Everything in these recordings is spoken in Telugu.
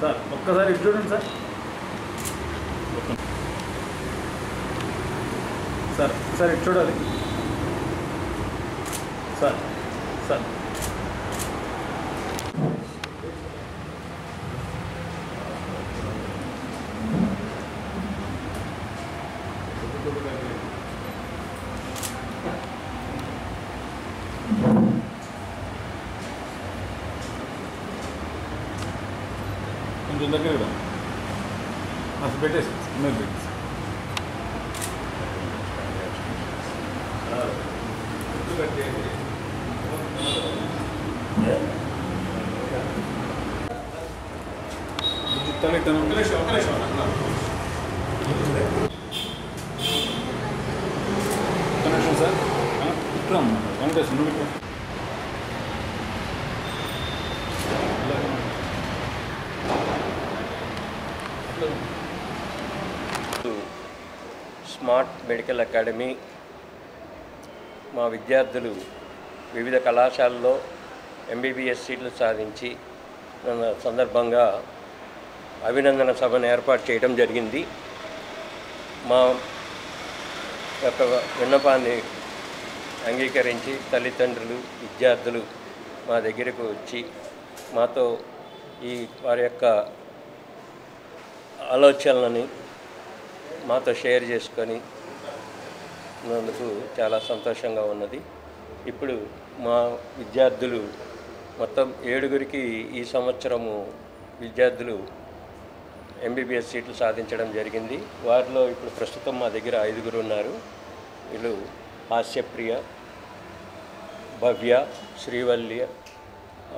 సార్ ఒక్కసారి ఇటు చూడండి సార్ ఒక్క- సార్ సార్ ఇటు చూడాలి సార్ సార్ కొంచెం దగ్గర రా. అసలు పెట్టేసి మీరు పెట్టేసి తలెట్టాను ఒక నిమిషం ఒక నిమిషం ఒక నిమిషం సార్ ఇట్లా అమ్మా వెంకటేశ్వర నువ్వు ఇట్లా స్మార్ట్ మెడికల్ అకాడమీ మా విద్యార్థులు వివిధ కళాశాలలో ఎంబీబీఎస్ సీట్లు సాధించి ఉన్న సందర్భంగా అభినందన సభను ఏర్పాటు చేయడం జరిగింది మా యొక్క విన్నపాన్ని అంగీకరించి తల్లిదండ్రులు విద్యార్థులు మా దగ్గరకు వచ్చి మాతో ఈ వారి యొక్క ఆలోచనలని మాతో షేర్ చేసుకొని నందుకు చాలా సంతోషంగా ఉన్నది ఇప్పుడు మా విద్యార్థులు మొత్తం ఏడుగురికి ఈ సంవత్సరము విద్యార్థులు ఎంబీబీఎస్ సీట్లు సాధించడం జరిగింది వారిలో ఇప్పుడు ప్రస్తుతం మా దగ్గర ఐదుగురు ఉన్నారు వీళ్ళు హాస్యప్రియ భవ్య శ్రీవల్య ఆ,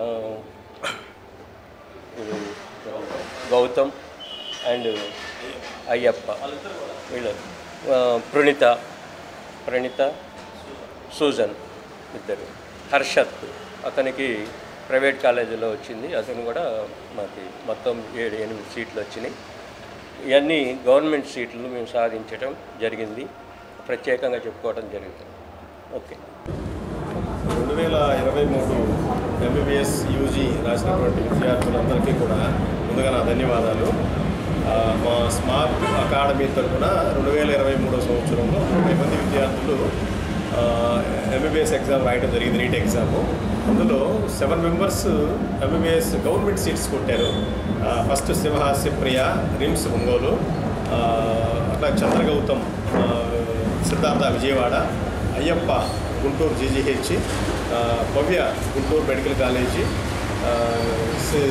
వీళ్ళు గౌతమ్ అండ్ అయ్యప్ప వీళ్ళు ఆ, ప్రణిత ప్రణిత సూజన్ ఇద్దరు హర్షత్ అతనికి ప్రైవేట్ కాలేజీలో వచ్చింది అతను కూడా మాకు మొత్తం ఏడు ఎనిమిది సీట్లు వచ్చినాయి ఇవన్నీ గవర్నమెంట్ సీట్లు మేము సాధించడం జరిగింది ప్రత్యేకంగా చెప్పుకోవడం జరిగింది ఓకే రెండు వేల ఇరవై మూడు ఎంబీబీఎస్ యూజీ రాసినటువంటి విద్యార్థులందరికీ కూడా ముందుగా నా ధన్యవాదాలు ఆ, మా స్మార్ట్ అకాడమీ తరఫున రెండు వేల ఇరవై మూడో సంవత్సరంలో ముప్పై మంది విద్యార్థులు ఎంబీబీఎస్ ఎగ్జామ్ రాయడం జరిగింది నీట్ ఎగ్జామ్ అందులో seven members MBBS government seats కొట్టారు ఆ, ఫస్ట్ శివహాస్య ప్రియ రిమ్స్ ఒంగోలు ఆ, అట్లా చంద్రగౌతమ్ ఆ, సిద్ధార్థ విజయవాడ అయ్యప్ప గుంటూరు జీజీహెచ్ ఆ, భవ్య గుంటూరు మెడికల్ కాలేజీ ఆ, శ్రీ-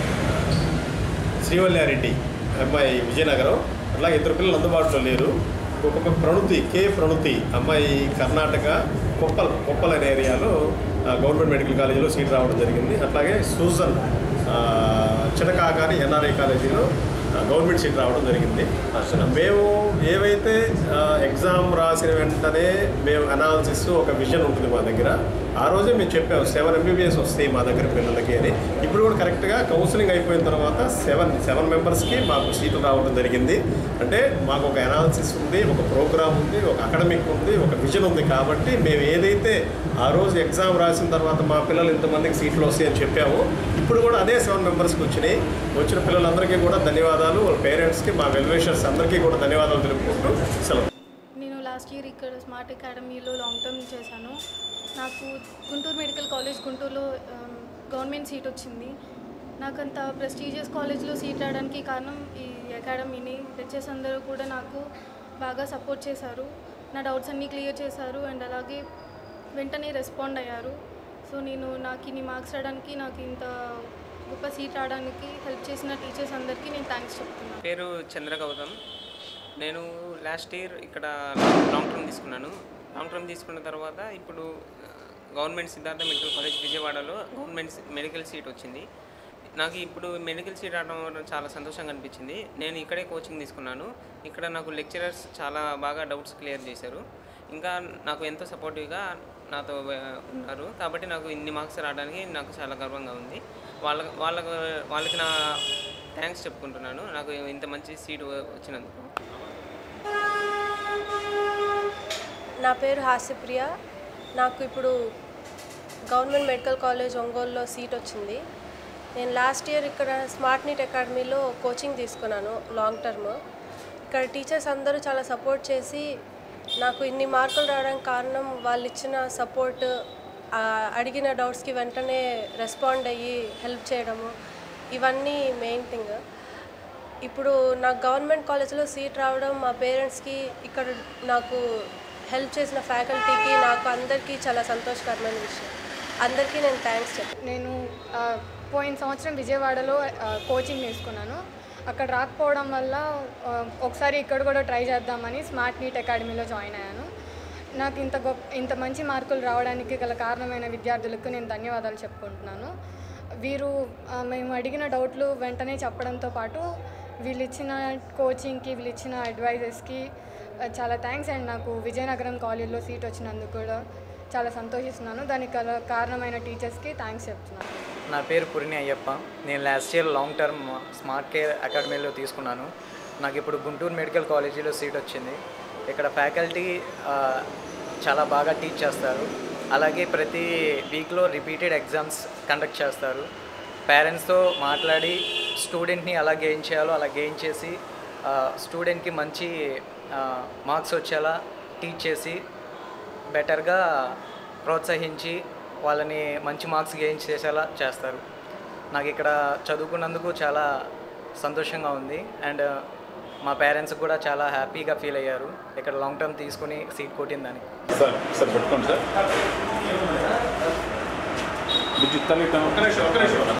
శ్రీవల్యారెడ్డి అమ్మాయి విజయనగరం అట్లాగే ఇద్దరు పిల్లలు అందుబాటులో లేరు ఒక్కొక్క ప్రణుతి కే ప్రణుతి అమ్మాయి కర్ణాటక కొప్పల్ కొప్పల్ అనే ఏరియాలో ఆ, గవర్నమెంట్ మెడికల్ కాలేజీలో సీట్ రావడం జరిగింది అట్లాగే సూజన్ ఆ, చిటకాకాని ఎన్ఆర్ఐ కాలేజీలో ఆ, గవర్నమెంట్ సీట్ రావడం జరిగింది అసలు మేము ఏవైతే ఆ, ఎగ్జామ్ రాసిన వెంటనే మేము అనాలిసిస్ ఒక విజన్ ఉంటుంది మా దగ్గర ఆ రోజే మేము చెప్పాము సెవెన్ ఎంబీబీఎస్ వస్తాయి మా దగ్గర పిల్లలకి అని ఇప్పుడు కూడా కరెక్ట్గా కౌన్సిలింగ్ అయిపోయిన తర్వాత సెవెన్ సెవెన్ మెంబర్స్కి మాకు సీట్లు రావడం జరిగింది అంటే మాకు ఒక అనాలిసిస్ ఉంది ఒక ప్రోగ్రామ్ ఉంది ఒక అకాడమిక్ ఉంది ఒక విజన్ ఉంది కాబట్టి మేము ఏదైతే ఆ రోజు ఎగ్జామ్ రాసిన తర్వాత మా పిల్లలు ఇంతమందికి సీట్లు వస్తాయని చెప్పాము ఇప్పుడు కూడా అదే సెవెన్ మెంబర్స్కి వచ్చినాయి వచ్చిన పిల్లలందరికీ కూడా ధన్యవాదాలు వాళ్ళ పేరెంట్స్కి మా వెల్వేషర్స్ అందరికీ కూడా ధన్యవాదాలు తెలుపుకుంటూ సెలవు నేను లాస్ట్ ఇయర్ ఇక్కడ స్మార్ట్ అకాడమీలో లాంగ్ టర్మ్ చేశాను నాకు గుంటూరు మెడికల్ కాలేజ్ గుంటూరులో ఆమ్, గవర్నమెంట్ సీట్ వచ్చింది నాకంత ప్రెస్టీజియస్ కాలేజ్లో సీట్ రావడానికి కారణం ఈ అకాడమీని లెక్చర్స్ అందరూ కూడా నాకు బాగా సపోర్ట్ చేశారు నా డౌట్స్ అన్నీ క్లియర్ చేశారు అండ్ అలాగే వెంటనే రెస్పాండ్ అయ్యారు సో నేను నాకు ఇన్ని మార్క్స్ రావడానికి నాకు ఇంత గొప్ప సీట్ రావడానికి హెల్ప్ చేసిన టీచర్స్ అందరికీ నేను థ్యాంక్స్ చెప్తున్నాను పేరు చంద్ర గౌతమ్ నేను లాస్ట్ ఇయర్ ఇక్కడ లాంగ్ టర్మ్ తీసుకున్నాను లాంగ్ టర్మ్ తీసుకున్న తర్వాత ఇప్పుడు గవర్నమెంట్ సిద్ధార్థ మెడికల్ కాలేజ్ విజయవాడలో గవర్నమెంట్ మెడికల్ సీట్ వచ్చింది నాకు ఇప్పుడు మెడికల్ సీట్ రావడం వల్ల చాలా సంతోషంగా అనిపించింది నేను ఇక్కడే కోచింగ్ తీసుకున్నాను ఇక్కడ నాకు లెక్చరర్స్ చాలా బాగా డౌట్స్ క్లియర్ చేశారు ఇంకా నాకు ఎంతో సపోర్టివ్గా నాతో ఆ, ఉన్నారు కాబట్టి నాకు ఇన్ని మార్క్స్ రావడానికి నాకు చాలా గర్వంగా ఉంది వాళ్ళ వాళ్ళకు వాళ్ళకి నా థ్యాంక్స్ చెప్పుకుంటున్నాను నాకు ఇంత మంచి సీట్ వచ్చినందుకు నా పేరు హాస్యప్రియ నాకు ఇప్పుడు గవర్నమెంట్ మెడికల్ కాలేజ్ ఒంగోలులో సీట్ వచ్చింది నేను లాస్ట్ ఇయర్ ఇక్కడ స్మార్ట్ నీట్ అకాడమీలో కోచింగ్ తీసుకున్నాను లాంగ్ టర్మ్ ఇక్కడ టీచర్స్ అందరూ చాలా సపోర్ట్ చేసి నాకు ఇన్ని మార్కులు రావడానికి కారణం వాళ్ళు ఇచ్చిన సపోర్ట్ అడిగిన డౌట్స్కి వెంటనే రెస్పాండ్ అయ్యి హెల్ప్ చేయడము ఇవన్నీ మెయిన్ థింగ్ ఇప్పుడు నాకు గవర్నమెంట్ కాలేజ్లో సీట్ రావడం మా పేరెంట్స్కి ఇక్కడ నాకు హెల్ప్ చేసిన ఫ్యాకల్టీకి నాకు అందరికీ చాలా సంతోషకరమైన విషయం అందరికీ నేను థ్యాంక్స్ చెప్తాను నేను ఆ, పోయిన సంవత్సరం విజయవాడలో ఆ, కోచింగ్ తీసుకున్నాను అక్కడ రాకపోవడం వల్ల ఆ, ఒకసారి ఇక్కడ కూడా ట్రై చేద్దామని స్మార్ట్ నీట్ అకాడమీలో జాయిన్ అయ్యాను నాకు ఇంత గొప్ప ఇంత మంచి మార్కులు రావడానికి గల కారణమైన విద్యార్థులకు నేను ధన్యవాదాలు చెప్పుకుంటున్నాను వీరు ఆ, మేము అడిగిన డౌట్లు వెంటనే చెప్పడంతో పాటు వీళ్ళు ఇచ్చిన కోచింగ్కి వీళ్ళు ఇచ్చిన అడ్వైజెస్కి చాలా థ్యాంక్స్ అండ్ నాకు విజయనగరం కాలేజ్లో సీట్ వచ్చినందుకు కూడా చాలా సంతోషిస్తున్నాను దానికి గల కారణమైన టీచర్స్కి థ్యాంక్స్ చెప్తున్నాను నా పేరు పురిని అయ్యప్ప నేను last year long term smart care అకాడమీలో తీసుకున్నాను నాకు ఇప్పుడు గుంటూరు మెడికల్ కాలేజీలో సీట్ వచ్చింది ఇక్కడ ఫ్యాకల్టీ ఆ, చాలా బాగా టీచ్ చేస్తారు అలాగే ప్రతి వీక్లో రిపీటెడ్ ఎగ్జామ్స్ కండక్ట్ చేస్తారు పేరెంట్స్తో మాట్లాడి స్టూడెంట్ని ఎలా గెయిన్ చేయాలో అలా గెయిన్ చేసి ఆ, స్టూడెంట్కి మంచి మార్క్స్ వచ్చేలా టీచ్ చేసి బెటర్గా ప్రోత్సహించి వాళ్ళని మంచి మార్క్స్ గెయిన్ చేసేలా చేస్తారు నాకు ఇక్కడ చదువుకున్నందుకు చాలా సంతోషంగా ఉంది అండ్ మా పేరెంట్స్ కూడా చాలా హ్యాపీగా ఫీల్ అయ్యారు ఇక్కడ లాంగ్ టర్మ్ తీసుకుని సీట్ కొట్టిందని సార్ సార్ పెట్టుకోండి సార్ విద్యుత్ తల్లి ఒక నిమిషం ఒక నిమిషం